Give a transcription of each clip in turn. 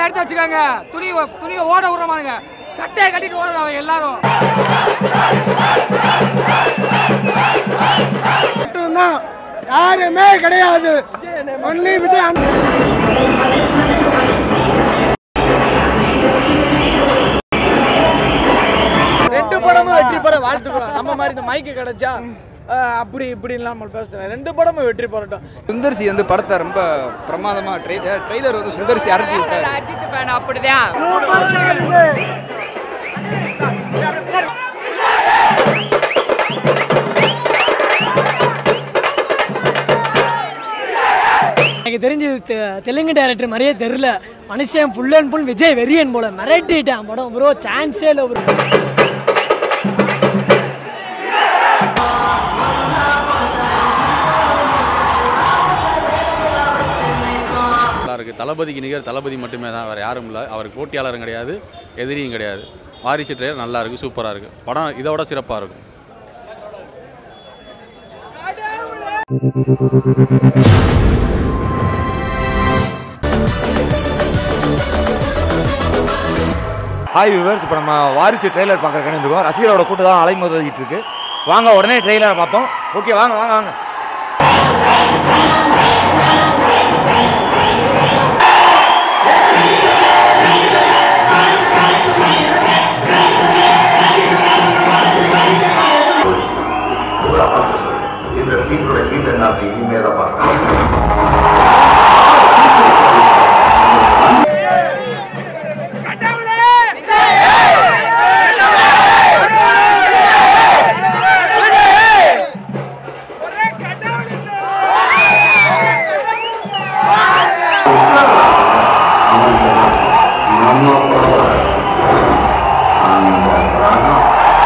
எடுத்து வச்சுக்காங்க துணி துணியை ஓட விடுறமானுங்க சட்டையை கட்டிட்டு ஓடுறாங்க அவன் எல்லாரும் மட்டும்தான் யாருமே கிடையாது ஒன்லி விஜய் ரெண்டு படமும் வெற்றி பெற வாழ்த்துக்கிறோம் நம்ம மாதிரி இந்த மைக்கு கிடைச்சா அஹ், அப்படி இப்படி இல்லாமல் பேசுறேன் ரெண்டு படமும் வெற்றி பெறட்டும் சுந்தர்சி வந்து படத்தை ரொம்ப பிரமாதமாக ட்ரெய் ட்ரெய்லர் வந்து சுந்தர்சி அரட்டி விட்டார் அஜித் ஃபேன் அப்படிதான் எனக்கு தெரிஞ்சு தெ- தெலுங்கு டைரக்டர் மாதிரியே தெரில மனுஷன் ஃபுல் அண்ட் ஃபுல் விஜய் வெரியன் போல மிரட்டிட்டான் படம் ப்ரோ சான்ஸே இல்லை bro. நல்லா இருக்குது தளபதிக்கு நிகர் தளபதி மட்டுமே தான் வேறு யாரும் இல்லை அவருக்கு போட்டியாளரும் கிடையாது எதிரியும் கிடையாது வாரிசு ட்ரெயர் நல்லா இருக்குது சூப்பராக இருக்குது படம் இதோட சிறப்பாக இருக்கும் ஹாய் வியூவர்ஸ் இப்போ நம்ம வாரிசு ட்ரெய்லர் பார்க்குறதுக்கு இருக்கோம் ரசிகரோட கூட்டம் தான் அலைமோதிட்டு இருக்கு வாங்க உடனே ட்ரெய்லரை பார்ப்போம் ஓகே வாங்க வாங்க வாங்க இந்த சீட்டோட கீழே நான் இனிமேல் தான் பார்க்கணும் நம்ம பரவாயில்ல அந்த ராகம்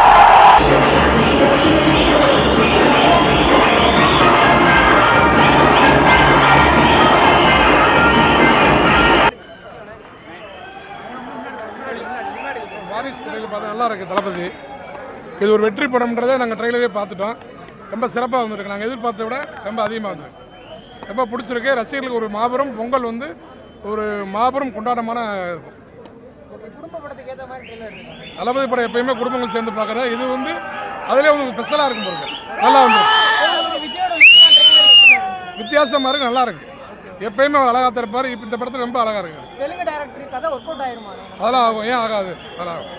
வாரிசு ட்ரெயிலர் பார்த்தா நல்லா இருக்கு தளபதி இது ஒரு வெற்றி படம்ன்றதை நாங்கள் ட்ரெயிலரே பார்த்துட்டோம் ரொம்ப சிறப்பாக வந்திருக்கு நாங்கள் எதிர்பார்த்ததை விட ரொம்ப அதிகமாக வந்திருக்கு ரொம்ப பிடிச்சிருக்கு ரசிகர்களுக்கு ஒரு மாபெரும் பொங்கல் வந்து ஒரு மாபெரும் கொண்டாட்டமான இருக்கும் தளபதி படம் எப்பயுமே குடும்பங்கள் சேர்ந்து பார்க்குற இது வந்து அதிலே வந்து ஸ்பெஷலாக இருக்கும் பாருங்க நல்லா வந்து வித்தியாசமாக இருக்கு நல்லா இருக்கு எப்பயுமே அவர் அழகாக தான் இருப்பார் இப்போ இந்த படத்தில் ரொம்ப அழகாக இருக்கு தெலுங்கு டைரக்டர் கதை ஒர்க் அவுட் ஆயிருமா அதெல்லாம் ஆகும் ஏன் ஆகாது அதெல்லாம் ஆகும்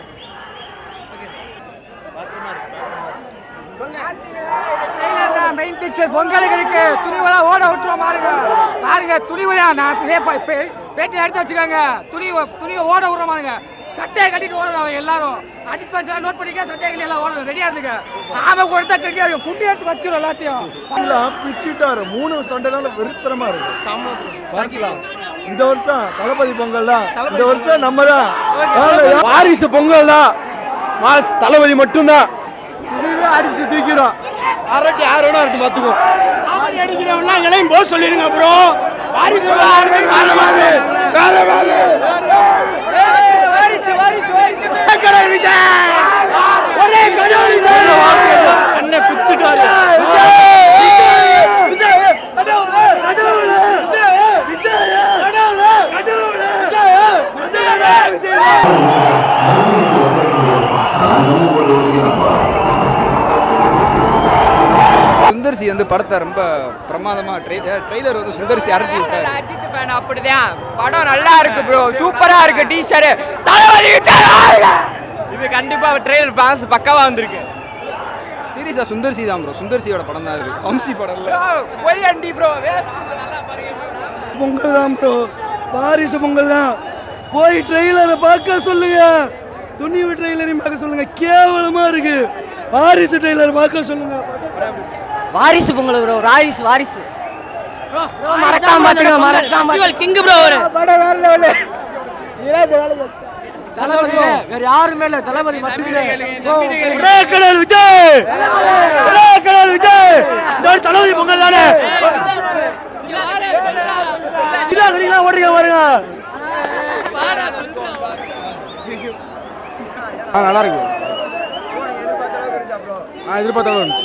மெயின் பிக்சர் பொங்கலுக்கு இருக்கு துணிவெல்லாம் ஓட விட்டுருவோம் பாருங்க பாருங்க துணிவெளா நான் இதே ப- பே- பேட்டி எடுத்து வச்சுக்கோங்க துணி துணியை ஓட விடுறோம் பாருங்க சட்டையை கட்டிட்டு ஓடுறோம் அவங்க எல்லாரும் அஜித் பஞ்சலாம் நோட் பண்ணிக்க சட்டையை கட்டி எல்லாம் ஓடணும் ரெடியா இருந்துங்க நாம கொடுத்தா கட்டி அவங்க குண்டி எடுத்து வச்சிடும் எல்லாத்தையும் பிச்சுட்டாரு மூணு சண்டைனால வெறுத்தனமா இருக்கு பார்க்கலாம் இந்த வருஷம் தளபதி பொங்கல் தான் இந்த வருஷம் நம்ம தான் வாரிசு பொங்கல் தான் மாஸ் தளபதி மட்டும்தான் துணிவே அடிச்சு தூக்கிறோம் அரட்டி யார் வேணா இருக்கு பாத்துக்கோ அடிக்கிறவன்லாம் இளையும் போக சொல்லிடுங்க ப்ரோ வாரிசு அண்ணன் பிச்சுட்டாரு சுந்தர்சி வந்து படத்தை ரொம்ப பிரமாதமாக ட்ரெய் ட்ரெய்லர் வந்து சுந்தர்சி அரட்டி விட்டார் அஜித் ஃபேன் அப்படிதான் படம் நல்லா இருக்கு ப்ரோ சூப்பரா இருக்கு டீச்சர் தளபதி இது கண்டிப்பா ட்ரெயிலர் பாஸ் பக்காவா வந்திருக்கு சீரியஸாக சுந்தர்சி தான் ப்ரோ சுந்தர்சியோட படம் தான் இது வம்சி படம் இல்லை ஒய் அண்டி ப்ரோ வேஸ்ட் பொங்கல் தான் ப்ரோ வாரிசு பொங்கல் தான் போய் ட்ரெய்லரை பார்க்க சொல்லுங்க துணிவு ட்ரெய்லரையும் பார்க்க சொல்லுங்க கேவலமா இருக்கு வாரிசு ட்ரெய்லர் பார்க்க சொல்லுங்க வாரிசு பொங்கல் ப்ரோ வாரிசு வாரிசு மறக்காம பாத்துங்க மறக்காம கிங் ப்ரோ ஒரு தளபதி வேற யாருமே இல்ல தளபதி மட்டுமே கடல் விஜய் கடல் விஜய் இந்த தளபதி பொங்கல் தானே இதான் நீங்களா ஓடுறீங்க பாருங்க ஆ நல்லா இருக்கு ஆ எதிர்பார்த்தா இருந்துச்சு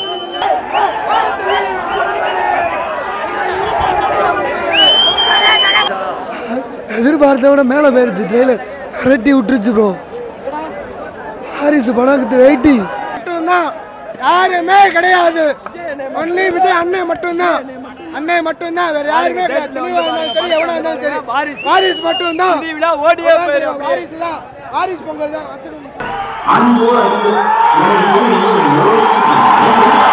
எதிர்பார்த்த விட மேலே போயிருச்சு ட்ரெயிலர் கரட்டி விட்டுருச்சு ப்ரோ ஹாரிஸ் படத்துக்கு வெயிட்டிங் மட்டும்தான் யாருமே கிடையாது ஒன்லி விஜய் அண்ணன் மட்டும்தான் அண்ணன் மட்டும்தான் வேற யாருமே கிடையாது துணிவா இருந்தாலும் சரி எவனா இருந்தாலும் சரி வாரிஸ் மட்டும்தான் ஓடியே வாரிஸ் தான் வாரிஸ் பொங்கல் தான் வச்சிருக்கோம் அன்பு அறிவு எனக்கு யோசிச்சு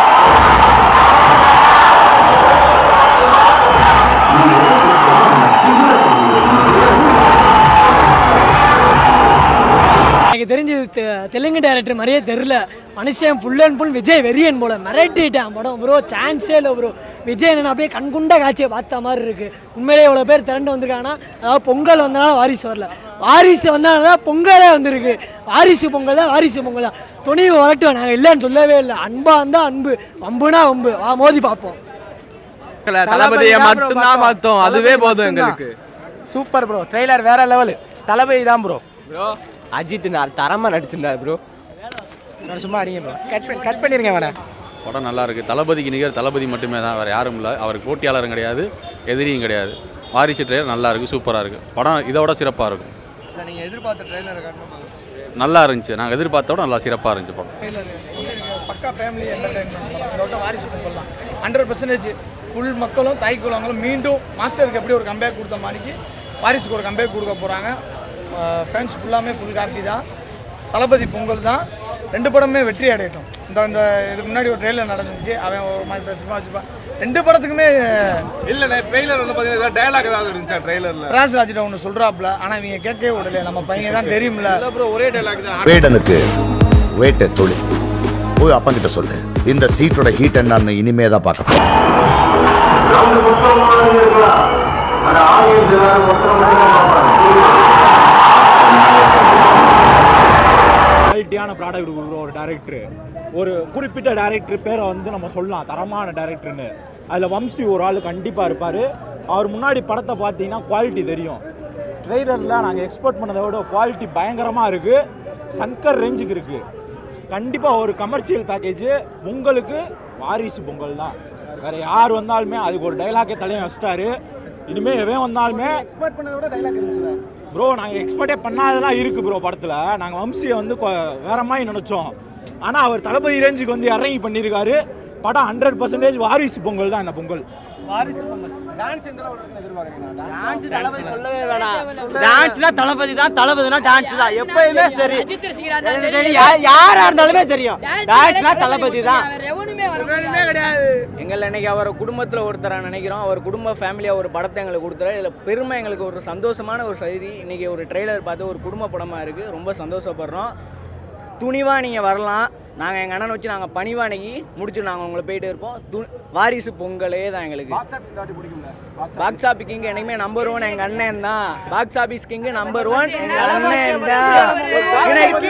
எனக்கு தெரிஞ்சு தெ- தெலுங்கு டேரக்டர் மாதிரியே தெரில மனுஷன் ஃபுல் அண்ட் ஃபுல் விஜய் வெறியன் போல மிரட்டிட்டான் படம் ப்ரோ சான்ஸே இல்லை ப்ரோ விஜய் என்ன அப்படியே கண்குண்ட காட்சியை பார்த்த மாதிரி இருக்கு உண்மையிலே இவ்வளோ பேர் திரண்டு வந்திருக்காங்கன்னா அதாவது பொங்கல் வந்தனால வாரிசு வரல வாரிசு வந்தனால தான் பொங்கலே வந்திருக்கு வாரிசு பொங்கல் தான் வாரிசு பொங்கல் தான் துணிவு வரட்டும் நாங்கள் இல்லைன்னு சொல்லவே இல்லை அன்பா இருந்தால் அன்பு வம்புனா வம்பு வா மோதி பார்ப்போம் தளபதியை மட்டும்தான் பார்த்தோம் அதுவே போதும் எங்களுக்கு சூப்பர் ப்ரோ ட்ரெய்லர் வேற லெவல் தளபதி தான் ப்ரோ ப்ரோ அஜித் நான் தரமா நடிச்சிருந்தார் ப்ரோ சும்மா அடிங்க ப்ரோ கட் பண்ணி கட் பண்ணிருங்க வேணா படம் நல்லா இருக்குது தளபதிக்கு நிகர் தளபதி மட்டுமே தான் வேறு யாரும் இல்லை அவருக்கு போட்டியாளரும் கிடையாது எதிரியும் கிடையாது வாரிசு ட்ரெயிலர் நல்லா இருக்குது சூப்பராக இருக்குது படம் இதோட சிறப்பாக இருக்கும் நீங்கள் எதிர்பார்த்த ட்ரெயிலர் காட்டணும் நல்லா இருந்துச்சு நாங்கள் எதிர்பார்த்த விட நல்லா சிறப்பாக இருந்துச்சு படம் பக்கா ஃபேமிலி என்டர்டைன்மெண்ட் இதோட வாரிசு பொங்கல் ஹண்ட்ரட் பர்சன்டேஜ் ஃபுல் மக்களும் தாய் குலங்களும் மீண்டும் மாஸ்டருக்கு எப்படி ஒரு கம்பேக் கொடுத்த மாதிரிக்கு வாரிசுக்கு ஒரு கம்பேக் கொடுக்க போகிறாங்க ஃபேன்ஸ் ஃபுல்லாமே ஃபுல் காப்பி தான் தளபதி பொங்கல் தான் ரெண்டு படமே வெற்றி அடையட்டும் இந்த இந்த இதுக்கு முன்னாடி ஒரு ட்ரெயிலர் நடந்துச்சு அவன் ஒரு மாதிரி பேசுமா வச்சுப்பான் ரெண்டு படத்துக்குமே இல்லைண்ணே ட்ரெய்லர் வந்து பார்த்தீங்கன்னா டயலாக் ஏதாவது இருந்துச்சா ட்ரெய்லரில் ராஜ்ராஜிட்ட ஒன்று சொல்கிறாப்புல ஆனால் இவங்க கேட்கவே விடல நம்ம பையன் தான் தெரியும்ல அப்புறம் ஒரே டைலாக் தான் வேடனுக்கு வேட்டை தொழில் போய் அப்பங்கிட்ட சொல்லு இந்த சீட்டோட ஹீட் என்னன்னு இனிமே தான் பார்க்க போறோம். குவாலிட்டியான ப்ராடக்ட் கொடுக்குற ஒரு டேரக்டர் ஒரு குறிப்பிட்ட டேரக்டர் பேரை வந்து நம்ம சொல்லலாம் தரமான டேரக்டர்னு அதில் வம்சி ஒரு ஆள் கண்டிப்பாக இருப்பார் அவர் முன்னாடி படத்தை பார்த்தீங்கன்னா குவாலிட்டி தெரியும் ட்ரெய்லரில் நாங்கள் எக்ஸ்போர்ட் பண்ணதை விட குவாலிட்டி பயங்கரமாக இருக்குது சங்கர் ரேஞ்சுக்கு இருக்குது கண்டிப்பாக ஒரு கமர்ஷியல் பேக்கேஜ் உங்களுக்கு வாரிசு பொங்கல் தான் வேறு யார் வந்தாலுமே அதுக்கு ஒரு டைலாக்கே தலையை வச்சிட்டாரு இனிமேல் எவன் வந்தாலுமே எக்ஸ்பெக்ட் பண்ணதை விட டைலாக் இருந்துச்சு ப்ரோ நாங்கள் எக்ஸ்பெக்டே பண்ணாதெல்லாம் இருக்குது ப்ரோ படத்தில் நாங்கள் வம்சியை வந்து கொ- வேற மாதிரி நினச்சோம் ஆனால் அவர் தளபதி ரேஞ்சுக்கு வந்து இறங்கி பண்ணியிருக்காரு படம் ஹண்ட்ரட் பர்சன்டேஜ் வாரிசு பொங்கல் தான் இந்த பொங்கல் வாரிசு பொங்கல் டான்ஸ் எந்த அளவுக்கு எதிர்பார்க்குறீங்க டான்ஸ் தளபதி சொல்லவே வேணாம் டான்ஸ்னா தளபதி தான் தளபதினா டான்ஸ் தான் எப்பயுமே சரி எனக்கு தெரியும். யா- யாரா இருந்தாலுமே தெரியும் டான்ஸ்னா தளபதி தான் கிடையாது எங்களை இன்னைக்கு அவர் குடும்பத்தில் ஒருத்தரா நினைக்கிறோம் அவர் குடும்ப ஃபேமிலியாக ஒரு படத்தை எங்களுக்கு கொடுத்துறாரு இதில் பெருமை எங்களுக்கு ஒரு சந்தோஷமான ஒரு செய்தி இன்னைக்கு ஒரு ட்ரெய்லர் பார்த்து ஒரு குடும்ப படமாக இருக்குது ரொம்ப சந்தோஷப்படுறோம் துணிவாக நீங்கள் வரலாம் நாங்கள் எங்கள் அண்ணனை வச்சு நாங்கள் பணிவானைக்கு முடிச்சு நாங்கள் உங்களை போயிட்டு இருப்போம் து வாரிசு பொங்கலே தான் எங்களுக்கு பாக்ஸ் ஆஃபீஸ் தாட்டி பிடிக்கும்ல பாக்ஸ் ஆஃபீஸ் கிங் என்னைக்குமே நம்பர் ஒன் எங்க அண்ணன் தான் box office king number one எங்க அண்ணன் தான் இன்னைக்கு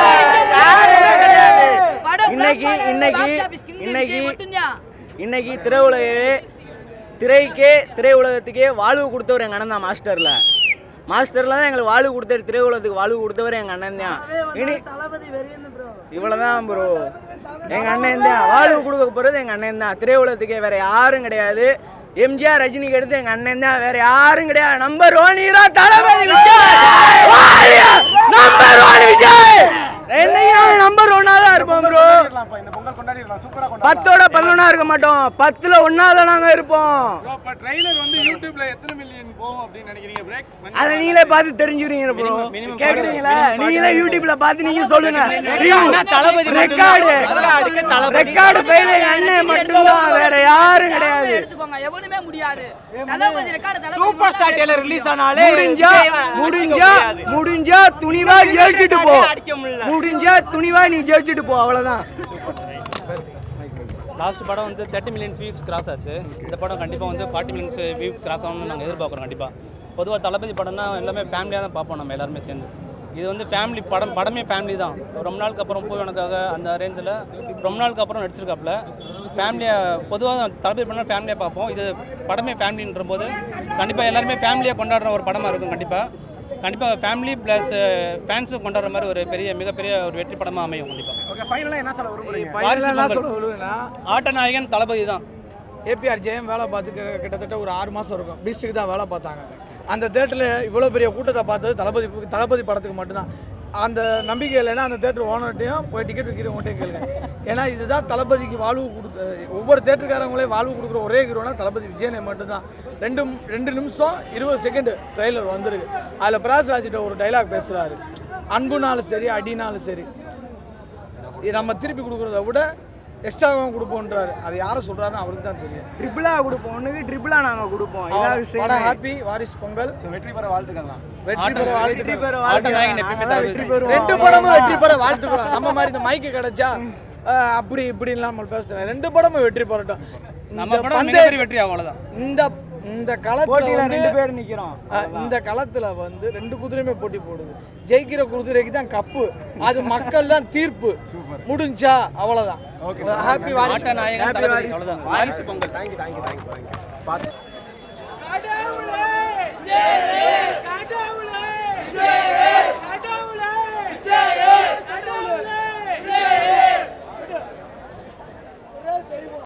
இன்னைக்கு இன்னைக்கு இன்னைக்கு இன்னைக்கு திரையுலகே திரைக்கே திரையுலகத்துக்கே வாழ்வு கொடுத்தவர் எங்க அண்ணன் தான் மாஸ்டர்ல மாஸ்டர்ல தான் எங்களுக்கு வாழ்வு கொடுத்தாரு திரையுலகத்துக்கு வாழ்வு கொடுத்தவர் எங்க அண்ணன் தான் இனி இவ்வளவுதான் ப்ரோ எங்க அண்ணன் தான் வாழ்வு கொடுக்க போறது எங்க அண்ணன் தான் திரையுலகத்துக்கே வேற யாரும் கிடையாது எம்ஜிஆர் ரஜினிக்கு எடுத்து எங்க அண்ணன் தான் வேற யாரும் கிடையாது number one hero Thalapathy Vijay number one Vijay என்னையும் நம்பர் ஒன்னா தான் இருப்போம் ப்ரோ இந்த பொங்கல் கொண்டாடிடலாம் சூப்பராக பத்தோட பதினொன்னா இருக்க மாட்டோம் பத்துல ஒன்னா தான் நாங்க இருப்போம் இப்போ ட்ரெய்லர் வந்து யூடியூப்ல எத்தனை மில்லியன் போகும் அப்படின்னு நினைக்கிறீங்க பிரேக் அதை நீங்களே பார்த்து தெரிஞ்சுக்கிறீங்க ப்ரோ கேக்குறீங்களா நீங்களே யூடியூப்ல பார்த்து நீங்க சொல்லுங்க தளபதி ரெக்கார்டு ரெக்கார்டு ஃபைல் அண்ணன் மட்டும்தான் வேற யாரும் கிடையாது எவனுமே முடியாது Thalapathy record super star trailer release ஆனாலே முடிஞ்சா முடிஞ்சா முடிஞ்சா துணிவா ஜெயிச்சுட்டு போ முடிஞ்சா துணிவா நீ ஜெயிச்சுட்டு போ அவ்வளவுதான் லாஸ்ட் படம் வந்து தேர்ட்டி மில்லியன்ஸ் வியூஸ் கிராஸ் ஆச்சு இந்த படம் கண்டிப்பாக வந்து ஃபார்ட்டி மில்லியன்ஸ் வியூ கிராஸ் ஆகணும்னு நாங்கள் எதிர்பார்க்குறோம் கண்டிப்பாக பொதுவாக தளபதி படம்னா எல்லாமே ஃபேமிலியாக தான் பார்ப்போம் நம்ம எல்லாருமே சேர்ந்து இது வந்து ஃபேமிலி படம் படமே ஃபேமிலி தான் ரொம்ப நாளுக்கு அப்புறம் போய் எனக்காக அந்த ரேஞ்சில் ரொம்ப நாளுக்கு அப்புறம் நடிச்சிருக்காப்புல ஃபேமிலியாக பொதுவாக தளபதி படம் ஃபேமிலியாக பார்ப்போம் இது படமே ஃபேமிலின்ற போது கண்டிப்பாக எல்லாருமே ஃபேமிலியாக கொண்டாடுற ஒரு படமாக இருக்கும் கண்டிப்பாக கண்டிப்பாக ஃபேமிலி ப்ளஸ் ஃபேன்ஸும் கொண்டாடுற மாதிரி ஒரு பெரிய மிகப்பெரிய ஒரு வெற்றி படமாக அமையும் கண்டிப்பாக ஓகே ஃபைனலாக என்ன சொல்ல விரும்புறீங்க வாரிசு என்ன பொங்கல். சொல்ல விடுவேன்னா ஆட்ட நாயகன் தளபதி தான் ஏபிஆர் ஜெயம் வேலை பார்த்து கிட்டத்தட்ட ஒரு ஆறு மாதம் இருக்கும் பீஸ்ட்டுக்கு தான் வேலை பார்த்தாங்க அந்த தேட்டரில் இவ்வளோ பெரிய கூட்டத்தை பார்த்தது தளபதி தளபதி படத்துக்கு மட்டும்தான் அந்த நம்பிக்கை இல்லைன்னா அந்த தேட்டர் ஓனர்ட்டையும் போய் டிக்கெட் விற்கிறவங்கள்ட்டையும் கேளுங்க ஏன்னா இதுதான் தளபதிக்கு வாழ்வு கொடுத்த ஒவ்வொரு தேட்டருக்காரங்களையும் வாழ்வு கொடுக்குற ஒரே ஹீரோனா தளபதி விஜயனை மட்டும்தான் ரெண்டு ரெண்டு நிமிஷம் இருபது செகண்ட் ட்ரெய்லர் வந்திருக்கு அதில் பிராஸ்ராஜிட்ட ஒரு டைலாக் பேசுகிறாரு அன்புனாலும் சரி அடினாலும் சரி இது நம்ம திருப்பி கொடுக்குறத விட எக்ஸ்ட்ராவும் கொடுப்போன்றாரு அது யாரை சொல்றாருன்னு அவருக்கு தான் தெரியும் ட்ரிபிளா கொடுப்போம் ஒண்ணுக்கு ட்ரிபிளா நாங்க கொடுப்போம் இதான் படம் விஷயம் ஹாப்பி வாரிஸ் பொங்கல் வெற்றி பெற வாழ்த்துக்கலாம் வெற்றி பெற வெற்றி பெற வாழ்த்துக்கள் வாழ்த்துக்கள். அதான் வெற்றி பெறுவோம். ரெண்டு படமும் வெற்றி பெற வாழ்த்துக்கிறோம் நம்ம மாதிரி இந்த மைக்கு கிடைச்சா அஹ், அப்படி இப்படி இல்லாமல் பேசுறேன் ரெண்டு படமும் வெற்றி பெறட்டும் நம்ம இந்த படம் பந்தய- மிகப்பெரிய வெற்றி ஆகும் அவ்வளவுதான் இந்த இந்த களத்துல போட்டியில வந்து ரெண்டு பேர் நிக்கிறோம் அஹ், இந்த களத்துல வந்து ரெண்டு குதிரையுமே போட்டி போடுது ஜெயிக்கிற குதிரைக்கு தான் கப்பு அது மக்கள் தான் தீர்ப்பு முடிஞ்சா அவ்வளவுதான் ஹாப்பி வாரிசு ஆட்ட நாயகன் Happy தளபதி வாரிசு. அவ்வளவுதான் Varisu Pongal thank you thank you thank you thank you பார்த்து